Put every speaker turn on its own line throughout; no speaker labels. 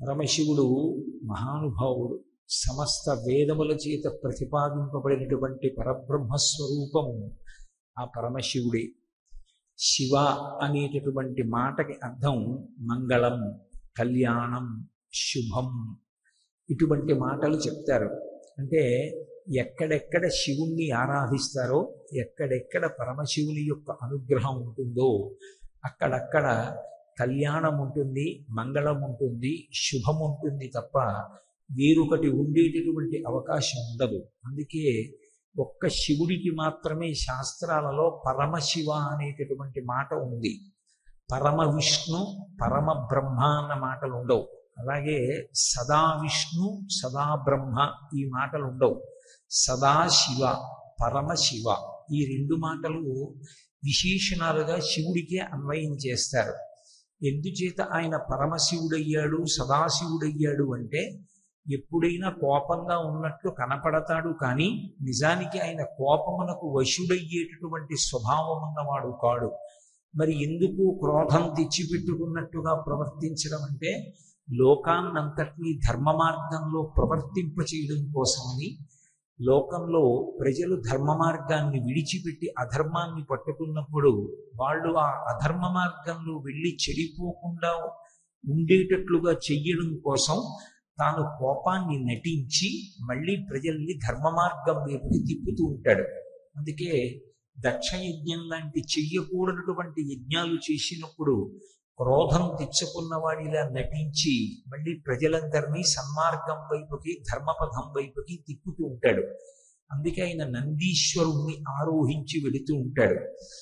పరమశివుడు మహానుభావుడు సమస్త వేదముల చేత ప్రతిపాదింపబడినటువంటి పరబ్రహ్మస్వరూపము ఆ పరమశివుడే శివ అనేటటువంటి మాటకి అర్థం మంగళం కళ్యాణం శుభం ఇటువంటి మాటలు చెప్తారు అంటే ఎక్కడెక్కడ శివుణ్ణి ఆరాధిస్తారో ఎక్కడెక్కడ పరమశివుని యొక్క అనుగ్రహం ఉంటుందో అక్కడక్కడ కళ్యాణం ఉంటుంది మంగళం ఉంటుంది శుభం ఉంటుంది తప్ప వేరొకటి ఉండేటటువంటి అవకాశం ఉండదు అందుకే ఒక్క శివుడికి మాత్రమే శాస్త్రాలలో పరమశివ అనేటటువంటి మాట ఉంది పరమ విష్ణు పరమ బ్రహ్మ అన్న మాటలు ఉండవు అలాగే సదా విష్ణు సదా బ్రహ్మ ఈ మాటలు ఉండవు సదా శివ పరమశివ ఈ రెండు మాటలు విశేషణాలుగా శివుడికే అన్వయం చేస్తారు ఎందుచేత ఆయన పరమశివుడయ్యాడు సదాశివుడయ్యాడు అంటే ఎప్పుడైనా కోపంగా ఉన్నట్లు కనపడతాడు కానీ నిజానికి ఆయన కోపమునకు వశుడయ్యేటటువంటి స్వభావం ఉన్నవాడు కాడు మరి ఎందుకు క్రోధం తెచ్చిపెట్టుకున్నట్టుగా ప్రవర్తించడం అంటే లోకాన్నంతటినీ ధర్మ మార్గంలో ప్రవర్తింప చేయడం కోసమని లోకంలో ప్రజలు ధర్మ మార్గాన్ని విడిచిపెట్టి అధర్మాన్ని పట్టుకున్నప్పుడు వాళ్ళు ఆ అధర్మ మార్గంలో వెళ్ళి చెడిపోకుండా ఉండేటట్లుగా చెయ్యడం కోసం తాను కోపాన్ని నటించి మళ్ళీ ప్రజల్ని ధర్మ మార్గం వైపుకి తిప్పుతూ ఉంటాడు అందుకే దక్ష యజ్ఞం లాంటి చెయ్యకూడనటువంటి యజ్ఞాలు చేసినప్పుడు క్రోధం తెచ్చుకున్న వాడిలా నటించి మళ్ళీ ప్రజలందరినీ సన్మార్గం వైపుకి ధర్మపథం వైపుకి తిప్పుతూ ఉంటాడు అందుకే ఆయన నందీశ్వరుణ్ణి ఆరోహించి వెళుతూ ఉంటాడు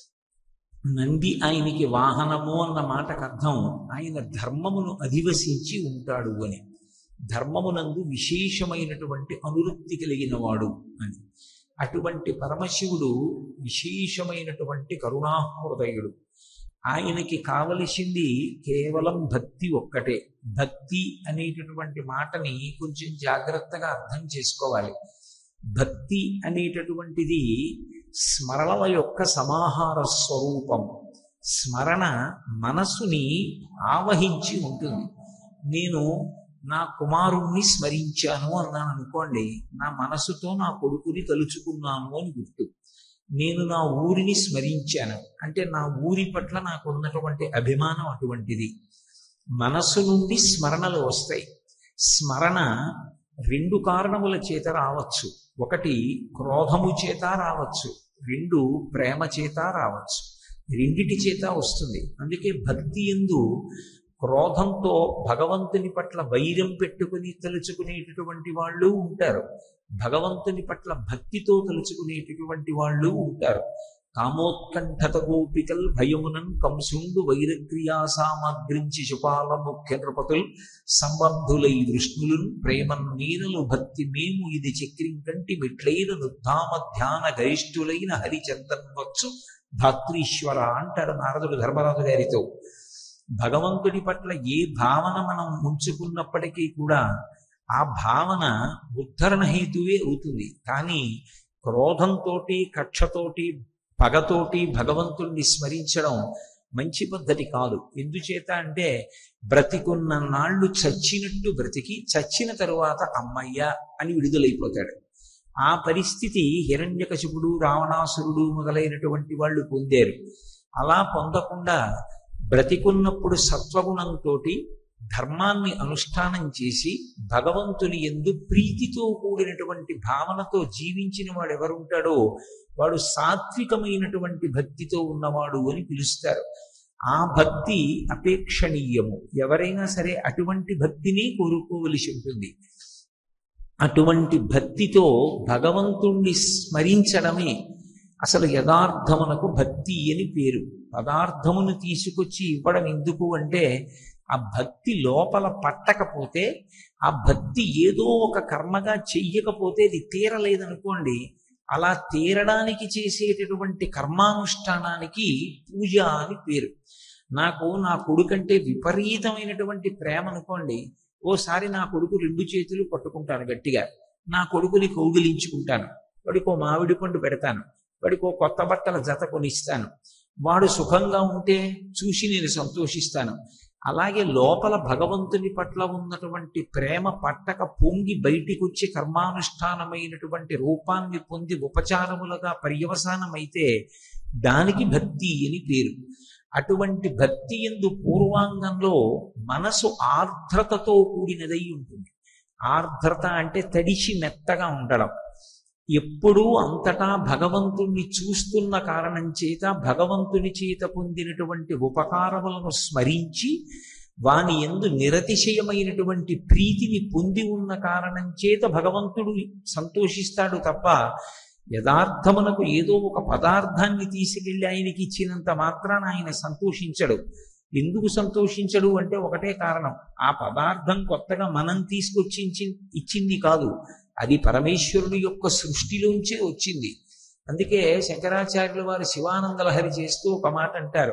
నంది ఆయనకి వాహనము అన్న మాటకు అర్థం ఆయన ధర్మమును అధివసించి ఉంటాడు అని ధర్మమునందు విశేషమైనటువంటి అనురక్తి కలిగిన వాడు అని అటువంటి పరమశివుడు విశేషమైనటువంటి కరుణాహృదయుడు ఆయనకి కావలసింది కేవలం భక్తి ఒక్కటే భక్తి అనేటటువంటి మాటని కొంచెం జాగ్రత్తగా అర్థం చేసుకోవాలి భక్తి అనేటటువంటిది స్మరణల యొక్క సమాహార స్వరూపం స్మరణ మనసుని ఆవహించి ఉంటుంది నేను నా కుమారుణ్ణి స్మరించాను అన్నాను అనుకోండి నా మనసుతో నా కొడుకుని తలుచుకున్నాను అని గుర్తు నేను నా ఊరిని స్మరించాను అంటే నా ఊరి పట్ల నాకు ఉన్నటువంటి అభిమానం అటువంటిది మనసు నుండి స్మరణలు వస్తాయి స్మరణ రెండు కారణముల చేత రావచ్చు ఒకటి క్రోధము చేత రావచ్చు రెండు ప్రేమ చేత రావచ్చు రెండిటి చేత వస్తుంది అందుకే భక్తి ఎందు క్రోధంతో భగవంతుని పట్ల వైరం పెట్టుకుని తలుచుకునేటటువంటి వాళ్ళు ఉంటారు భగవంతుని పట్ల భక్తితో తలుచుకునేటటువంటి వాళ్ళు ఉంటారు కామోత్కంఠత గోపికల్ భయమునన్ కంసుండు వైరక్రియా సామగ్రించి శుపాల ముఖ్య నృపతుల్ సంబంధులై విష్ణులున్ ప్రేమన్ నీరలు భక్తి మేము ఇది చక్రింకంటి మిట్లైన నుద్ధామ ధ్యాన గరిష్ఠులైన హరిచందన్వచ్చు ధాత్రీశ్వర అంటాడు నారదుడు ధర్మరాజు గారితో భగవంతుడి పట్ల ఏ భావన మనం ఉంచుకున్నప్పటికీ కూడా ఆ భావన ఉద్ధరణ హేతువే అవుతుంది కానీ క్రోధంతో కక్షతోటి పగతోటి భగవంతుణ్ణి స్మరించడం మంచి పద్ధతి కాదు ఎందుచేత అంటే బ్రతికున్న నాళ్ళు చచ్చినట్టు బ్రతికి చచ్చిన తరువాత అమ్మయ్య అని విడుదలైపోతాడు ఆ పరిస్థితి హిరణ్యకశిపుడు రావణాసురుడు మొదలైనటువంటి వాళ్ళు పొందారు అలా పొందకుండా బ్రతికున్నప్పుడు సత్వగుణంతో ధర్మాన్ని అనుష్ఠానం చేసి భగవంతుని ఎందు ప్రీతితో కూడినటువంటి భావనతో జీవించిన వాడు ఎవరుంటాడో వాడు సాత్వికమైనటువంటి భక్తితో ఉన్నవాడు అని పిలుస్తారు ఆ భక్తి అపేక్షణీయము ఎవరైనా సరే అటువంటి భక్తిని కోరుకోవలసి ఉంటుంది అటువంటి భక్తితో భగవంతుణ్ణి స్మరించడమే అసలు యథార్థమునకు భక్తి అని పేరు పదార్థమును తీసుకొచ్చి ఇవ్వడం ఎందుకు అంటే ఆ భక్తి లోపల పట్టకపోతే ఆ భక్తి ఏదో ఒక కర్మగా చెయ్యకపోతే అది తీరలేదనుకోండి అలా తీరడానికి చేసేటటువంటి కర్మానుష్ఠానానికి పూజ అని పేరు నాకు నా కొడుకంటే విపరీతమైనటువంటి ప్రేమ అనుకోండి ఓసారి నా కొడుకు రెండు చేతులు పట్టుకుంటాను గట్టిగా నా కొడుకుని కౌగిలించుకుంటాను వాడికో మామిడి పండు పెడతాను వాడికో కొత్త బట్టల జత కొనిస్తాను వాడు సుఖంగా ఉంటే చూసి నేను సంతోషిస్తాను అలాగే లోపల భగవంతుని పట్ల ఉన్నటువంటి ప్రేమ పట్టక పొంగి బయటికి వచ్చి కర్మానుష్ఠానమైనటువంటి రూపాన్ని పొంది ఉపచారములుగా పర్యవసానమైతే దానికి భక్తి అని పేరు అటువంటి భక్తి ఎందు పూర్వాంగంలో మనసు ఆర్ద్రతతో కూడినదై ఉంటుంది ఆర్ద్రత అంటే తడిచి మెత్తగా ఉండడం ఎప్పుడూ అంతటా భగవంతుణ్ణి చూస్తున్న కారణం చేత భగవంతుని చేత పొందినటువంటి ఉపకారములను స్మరించి వాని ఎందు నిరతిశయమైనటువంటి ప్రీతిని పొంది ఉన్న కారణం చేత భగవంతుడు సంతోషిస్తాడు తప్ప యథార్థమునకు ఏదో ఒక పదార్థాన్ని తీసుకెళ్లి ఆయనకి ఇచ్చినంత మాత్రాన ఆయన సంతోషించడు ఎందుకు సంతోషించడు అంటే ఒకటే కారణం ఆ పదార్థం కొత్తగా మనం తీసుకొచ్చి ఇచ్చింది కాదు అది పరమేశ్వరుడు యొక్క సృష్టిలోంచే వచ్చింది అందుకే శంకరాచార్యుల వారు శివానందలహరి చేస్తూ ఒక మాట అంటారు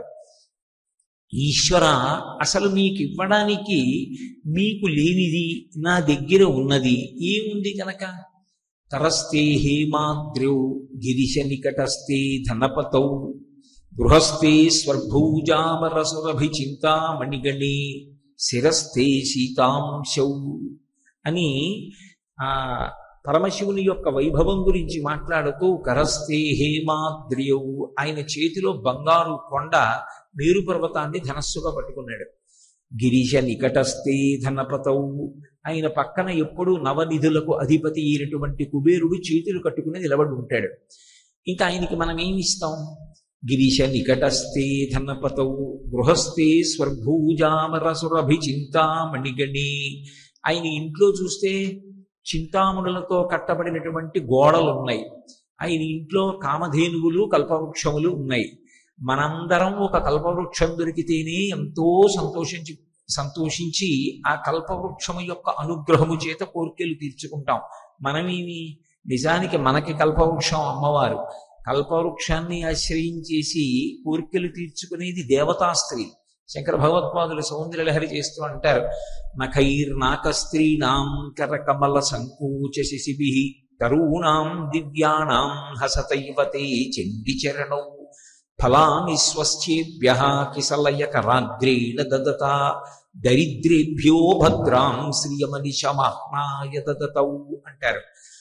ఈశ్వర అసలు మీకు ఇవ్వడానికి మీకు లేనిది నా దగ్గర ఉన్నది ఏముంది కనుక తరస్తే హేమాద్రౌ గిరిశ నికటస్తే ధనపతౌ గృహస్థే స్వర్భూజామరసురభి చింతామణిగణి శిరస్థే సీతాంశౌ అని ఆ పరమశివుని యొక్క వైభవం గురించి మాట్లాడుతూ కరస్తే హేమాద్రియౌ ఆయన చేతిలో బంగారు కొండ మేరు పర్వతాన్ని ధనస్సుగా పట్టుకున్నాడు గిరీశ నికటస్థే ధనపతౌ ఆయన పక్కన ఎప్పుడు నవనిధులకు అధిపతి అయినటువంటి కుబేరుడు చేతులు కట్టుకుని నిలబడి ఉంటాడు ఇంకా ఆయనకి మనం ఏమి ఇస్తాం గిరీశ నికటస్థే ధనపతౌ గృహస్థే స్వర్భూజామరసురభి చింతామణిగణి ఆయన ఇంట్లో చూస్తే చింతామణులతో కట్టబడినటువంటి గోడలు ఉన్నాయి ఆయన ఇంట్లో కామధేనువులు కల్పవృక్షములు ఉన్నాయి మనందరం ఒక కల్పవృక్షం దొరికితేనే ఎంతో సంతోషించి సంతోషించి ఆ కల్పవృక్షము యొక్క అనుగ్రహము చేత కోరికలు తీర్చుకుంటాం మనమేమి నిజానికి మనకి కల్పవృక్షం అమ్మవారు కల్పవృక్షాన్ని ఆశ్రయించేసి కోరికలు తీర్చుకునేది దేవతా స్త్రీ శంకర భగవత్పాదులు సౌందర్యలహరి చేస్తూ అంటారు నఖైర్నాక స్త్రీణాం కరకమల సంకోచ శిశిభి తరూణాం దివ్యానాం హసతైవతే చండి చరణౌ ఫలాని స్వశ్చేభ్య కిసలయకరాగ్రేణ దదత దరిద్రేభ్యో భద్రాం శ్రియమనిశమాహ్నాయ దదతౌ అంటారు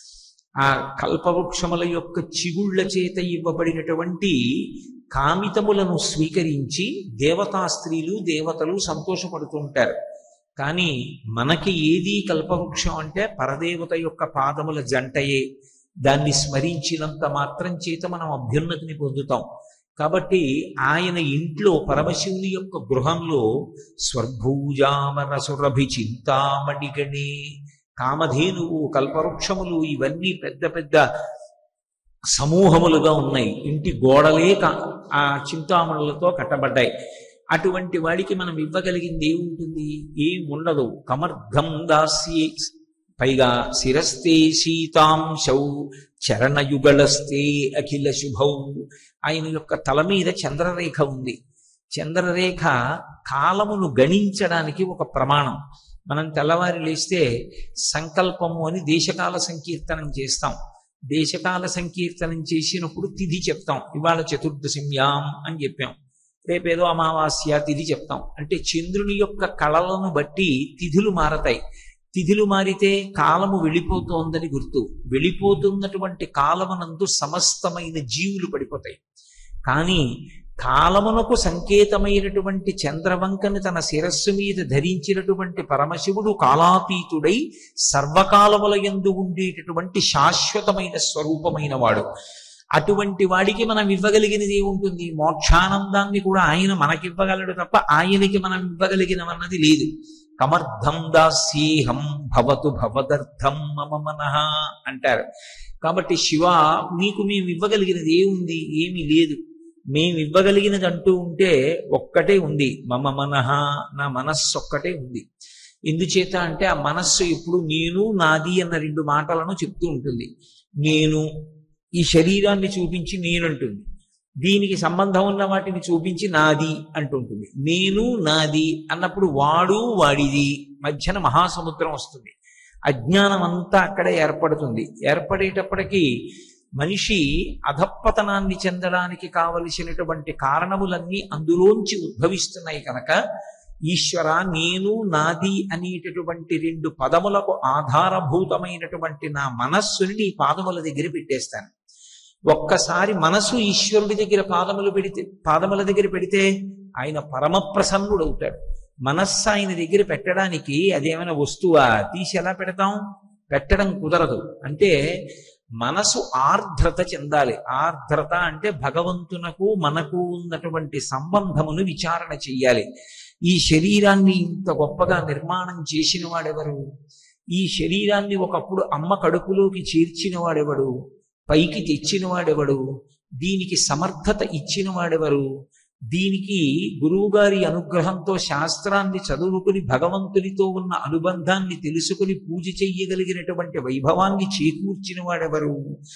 ఆ కల్పవృక్షముల యొక్క చిగుళ్ల చేత ఇవ్వబడినటువంటి కామితములను స్వీకరించి దేవతా స్త్రీలు దేవతలు సంతోషపడుతుంటారు కానీ మనకి ఏది కల్పవృక్షం అంటే పరదేవత యొక్క పాదముల జంటయే దాన్ని స్మరించినంత మాత్రం చేత మనం అభ్యున్నతిని పొందుతాం కాబట్టి ఆయన ఇంట్లో పరమశివుని యొక్క గృహంలో స్వర్భూజామరసురభి చింతామణిగణి కామధేనువు కల్పవృక్షములు ఇవన్నీ పెద్ద పెద్ద సమూహములుగా ఉన్నాయి ఇంటి గోడలే ఆ చింతామణులతో కట్టబడ్డాయి అటువంటి వాడికి మనం ఇవ్వగలిగింది ఏముంటుంది ఏం ఉండదు కమర్ధం దాస్యే పైగా శిరస్తే సీతాంశౌ చరణయుగళస్తే అఖిల శుభౌ ఆయన యొక్క తల మీద చంద్రరేఖ ఉంది చంద్రరేఖ కాలమును గణించడానికి ఒక ప్రమాణం మనం తెల్లవారి లేస్తే సంకల్పము అని దేశకాల సంకీర్తనం చేస్తాం దేశకాల సంకీర్తనం చేసినప్పుడు తిథి చెప్తాం ఇవాళ చతుర్దశమ్యాం అని చెప్పాం రేపేదో అమావాస్య తిథి చెప్తాం అంటే చంద్రుని యొక్క కళలను బట్టి తిథులు మారతాయి తిథులు మారితే కాలము వెళ్ళిపోతోందని గుర్తు వెళ్ళిపోతున్నటువంటి కాలమునందు సమస్తమైన జీవులు పడిపోతాయి కానీ కాలమునకు సంకేతమైనటువంటి చంద్రవంకని తన శిరస్సు మీద ధరించినటువంటి పరమశివుడు కాలాతీతుడై సర్వకాలముల ఎందు ఉండేటటువంటి శాశ్వతమైన స్వరూపమైన వాడు అటువంటి వాడికి మనం ఇవ్వగలిగినది ఏముంటుంది మోక్షానందాన్ని కూడా ఆయన మనకివ్వగలడు తప్ప ఆయనకి మనం ఇవ్వగలిగినవన్నది లేదు కమర్థం దాస్యేహం భవతు భవదర్థం మమ మనః అంటారు కాబట్టి శివ మీకు మేము ఇవ్వగలిగినది ఏముంది ఏమీ లేదు మేము ఇవ్వగలిగినది అంటూ ఉంటే ఒక్కటే ఉంది మమ మనః నా మనస్సు ఒక్కటే ఉంది ఎందుచేత అంటే ఆ మనస్సు ఎప్పుడు నేను నాది అన్న రెండు మాటలను చెప్తూ ఉంటుంది నేను ఈ శరీరాన్ని చూపించి నేనంటుంది దీనికి సంబంధం ఉన్న వాటిని చూపించి నాది అంటుంటుంది నేను నాది అన్నప్పుడు వాడు వాడిది మధ్యన మహాసముద్రం వస్తుంది అజ్ఞానం అంతా అక్కడే ఏర్పడుతుంది ఏర్పడేటప్పటికీ మనిషి అధప్పతనాన్ని చెందడానికి కావలసినటువంటి కారణములన్నీ అందులోంచి ఉద్భవిస్తున్నాయి కనుక ఈశ్వర నేను నాది అనేటటువంటి రెండు పదములకు ఆధారభూతమైనటువంటి నా మనస్సుని నీ పాదముల దగ్గర పెట్టేస్తాను ఒక్కసారి మనసు ఈశ్వరుడి దగ్గర పాదములు పెడితే పాదముల దగ్గర పెడితే ఆయన పరమ ప్రసన్నుడు అవుతాడు మనస్సు ఆయన దగ్గర పెట్టడానికి అదేమైనా వస్తువా తీసి ఎలా పెడతాం పెట్టడం కుదరదు అంటే మనసు ఆర్ద్రత చెందాలి ఆర్ద్రత అంటే భగవంతునకు మనకు ఉన్నటువంటి సంబంధమును విచారణ చెయ్యాలి ఈ శరీరాన్ని ఇంత గొప్పగా నిర్మాణం చేసిన వాడెవరు ఈ శరీరాన్ని ఒకప్పుడు అమ్మ కడుపులోకి చేర్చిన వాడెవడు పైకి తెచ్చిన వాడెవడు దీనికి సమర్థత ఇచ్చిన వాడెవరు దీనికి గురువుగారి అనుగ్రహంతో శాస్త్రాన్ని చదువుకుని భగవంతునితో ఉన్న అనుబంధాన్ని తెలుసుకుని పూజ చెయ్యగలిగినటువంటి వైభవాన్ని చేకూర్చిన వాడెవరు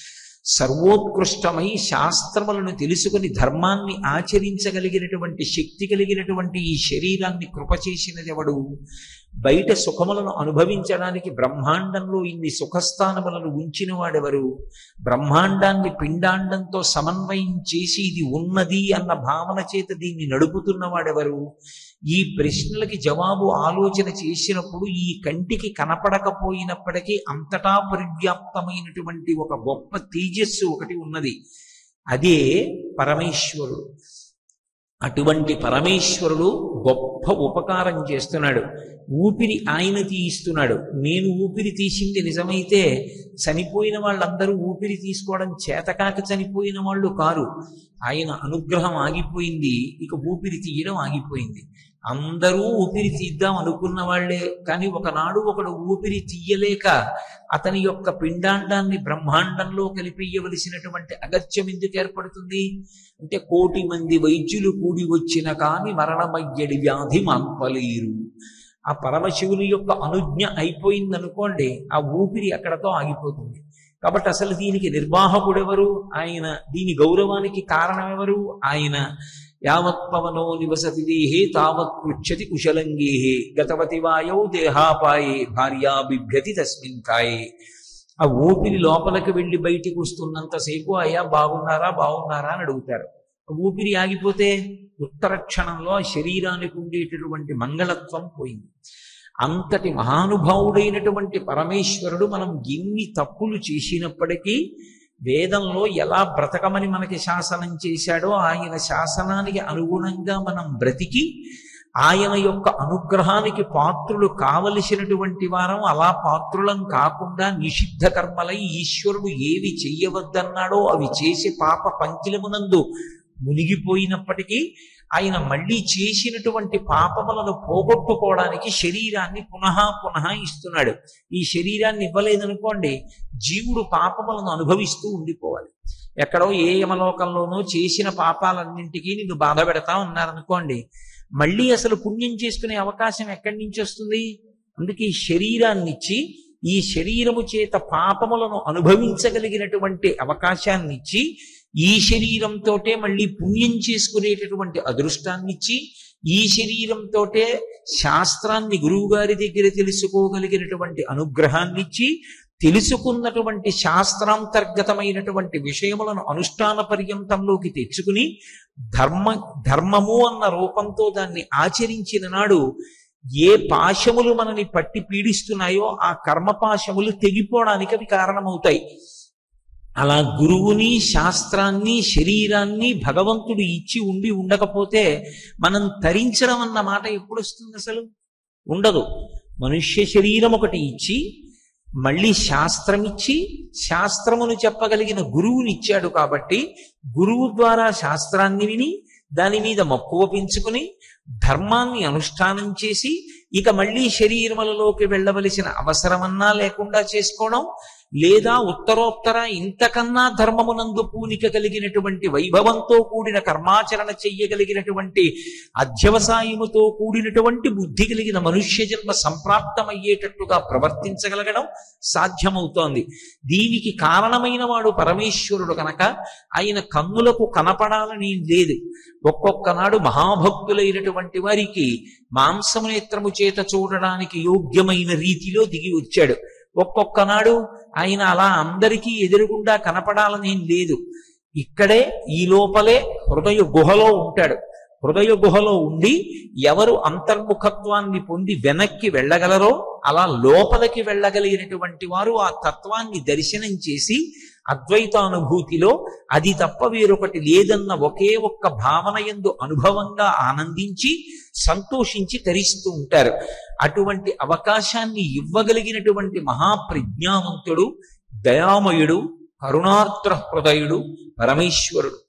సర్వోత్కృష్టమై శాస్త్రములను తెలుసుకుని ధర్మాన్ని ఆచరించగలిగినటువంటి శక్తి కలిగినటువంటి ఈ శరీరాన్ని కృప చేసినదెవడు బయట సుఖములను అనుభవించడానికి బ్రహ్మాండంలో ఇన్ని సుఖస్థానములను ఉంచిన వాడెవరు బ్రహ్మాండాన్ని పిండాండంతో సమన్వయం చేసి ఇది ఉన్నది అన్న భావన చేత దీన్ని నడుపుతున్న వాడెవరు ఈ ప్రశ్నలకి జవాబు ఆలోచన చేసినప్పుడు ఈ కంటికి కనపడకపోయినప్పటికీ అంతటా పరివ్యాప్తమైనటువంటి ఒక గొప్ప తేజస్సు ఒకటి ఉన్నది అదే పరమేశ్వరుడు అటువంటి పరమేశ్వరుడు గొప్ప ఉపకారం చేస్తున్నాడు ఊపిరి ఆయన తీయిస్తున్నాడు నేను ఊపిరి తీసింది నిజమైతే చనిపోయిన వాళ్ళందరూ ఊపిరి తీసుకోవడం చేతకాక చనిపోయిన వాళ్ళు కారు ఆయన అనుగ్రహం ఆగిపోయింది ఇక ఊపిరి తీయడం ఆగిపోయింది అందరూ ఊపిరి తీద్దాం అనుకున్న వాళ్లే కానీ ఒకనాడు ఒకడు ఊపిరి తీయలేక అతని యొక్క పిండాండాన్ని బ్రహ్మాండంలో కలిపేయవలసినటువంటి అగత్యం ఎందుకు ఏర్పడుతుంది అంటే కోటి మంది వైద్యులు కూడి వచ్చిన కాని మరణమయ్యడి వ్యాధి మాన్పలేరు ఆ పరమశివుని యొక్క అనుజ్ఞ అయిపోయిందనుకోండి ఆ ఊపిరి అక్కడతో ఆగిపోతుంది కాబట్టి అసలు దీనికి నిర్వాహకుడెవరు ఆయన దీని గౌరవానికి కారణం ఎవరు ఆయన యావత్ పవనో నివసతి దేహే తావత్ పృచ్చతి కుశలంగేహే గతవతి వాయౌ దేహాపాయే భార్యా బిభ్యతి తస్మిన్ కాయే ఆ ఊపిరి లోపలికి వెళ్ళి బయటికి వస్తున్నంతసేపు అయ్యా బాగున్నారా బాగున్నారా అని అడుగుతారు ఊపిరి ఆగిపోతే ఉత్తర క్షణంలో ఆ శరీరానికి ఉండేటటువంటి మంగళత్వం పోయింది అంతటి మహానుభావుడైనటువంటి పరమేశ్వరుడు మనం ఎన్ని తప్పులు చేసినప్పటికీ వేదంలో ఎలా బ్రతకమని మనకి శాసనం చేశాడో ఆయన శాసనానికి అనుగుణంగా మనం బ్రతికి ఆయన యొక్క అనుగ్రహానికి పాత్రులు కావలసినటువంటి వారం అలా పాత్రులం కాకుండా నిషిద్ధ కర్మలై ఈశ్వరుడు ఏవి చెయ్యవద్దన్నాడో అవి చేసి పాప పంకిలమునందు మునిగిపోయినప్పటికీ ఆయన మళ్ళీ చేసినటువంటి పాపములను పోగొట్టుకోవడానికి శరీరాన్ని పునః పునః ఇస్తున్నాడు ఈ శరీరాన్ని ఇవ్వలేదనుకోండి జీవుడు పాపములను అనుభవిస్తూ ఉండిపోవాలి ఎక్కడో ఏ యమలోకంలోనూ చేసిన పాపాలన్నింటికీ నిన్ను బాధ పెడతా ఉన్నారనుకోండి మళ్ళీ అసలు పుణ్యం చేసుకునే అవకాశం ఎక్కడి నుంచి వస్తుంది అందుకే ఈ శరీరాన్ని ఇచ్చి ఈ శరీరము చేత పాపములను అనుభవించగలిగినటువంటి అవకాశాన్ని ఇచ్చి ఈ శరీరంతోటే మళ్ళీ పుణ్యం చేసుకునేటటువంటి అదృష్టాన్నిచ్చి ఈ శరీరంతోటే శాస్త్రాన్ని గురువుగారి దగ్గర తెలుసుకోగలిగినటువంటి అనుగ్రహాన్నిచ్చి తెలుసుకున్నటువంటి శాస్త్రాంతర్గతమైనటువంటి విషయములను అనుష్ఠాన పర్యంతంలోకి తెచ్చుకుని ధర్మ ధర్మము అన్న రూపంతో దాన్ని ఆచరించిన నాడు ఏ పాశములు మనని పట్టి పీడిస్తున్నాయో ఆ కర్మపాశములు తెగిపోవడానికి అవి కారణమవుతాయి అలా గురువుని శాస్త్రాన్ని శరీరాన్ని భగవంతుడు ఇచ్చి ఉండి ఉండకపోతే మనం తరించడం అన్న మాట ఎప్పుడు వస్తుంది అసలు ఉండదు మనుష్య శరీరం ఒకటి ఇచ్చి మళ్ళీ శాస్త్రం ఇచ్చి శాస్త్రమును చెప్పగలిగిన గురువుని ఇచ్చాడు కాబట్టి గురువు ద్వారా శాస్త్రాన్ని విని దాని మీద మక్కువ పెంచుకుని ధర్మాన్ని అనుష్ఠానం చేసి ఇక మళ్ళీ శరీరములలోకి వెళ్ళవలసిన అవసరమన్నా లేకుండా చేసుకోవడం లేదా ఉత్తరోత్తర ఇంతకన్నా ధర్మమునందు పూనిక కలిగినటువంటి వైభవంతో కూడిన కర్మాచరణ చెయ్యగలిగినటువంటి అధ్యవసాయముతో కూడినటువంటి బుద్ధి కలిగిన మనుష్య జన్మ సంప్రాప్తమయ్యేటట్టుగా ప్రవర్తించగలగడం సాధ్యమవుతోంది దీనికి కారణమైన వాడు పరమేశ్వరుడు కనుక ఆయన కన్నులకు కనపడాలని లేదు ఒక్కొక్క నాడు మహాభక్తులైనటువంటి వారికి మాంసనేత్రము చేత చూడడానికి యోగ్యమైన రీతిలో దిగి వచ్చాడు ఒక్కొక్క నాడు ఆయన అలా అందరికీ ఎదురుగుండా కనపడాలని లేదు ఇక్కడే ఈ లోపలే హృదయ గుహలో ఉంటాడు హృదయ గుహలో ఉండి ఎవరు అంతర్ముఖత్వాన్ని పొంది వెనక్కి వెళ్ళగలరో అలా లోపలికి వెళ్ళగలిగినటువంటి వారు ఆ తత్వాన్ని దర్శనం చేసి అద్వైతానుభూతిలో అది తప్ప వేరొకటి లేదన్న ఒకే ఒక్క భావన ఎందు అనుభవంగా ఆనందించి సంతోషించి తరిస్తూ ఉంటారు అటువంటి అవకాశాన్ని ఇవ్వగలిగినటువంటి మహాప్రజ్ఞావంతుడు దయామయుడు కరుణార్ద్ర హృదయుడు పరమేశ్వరుడు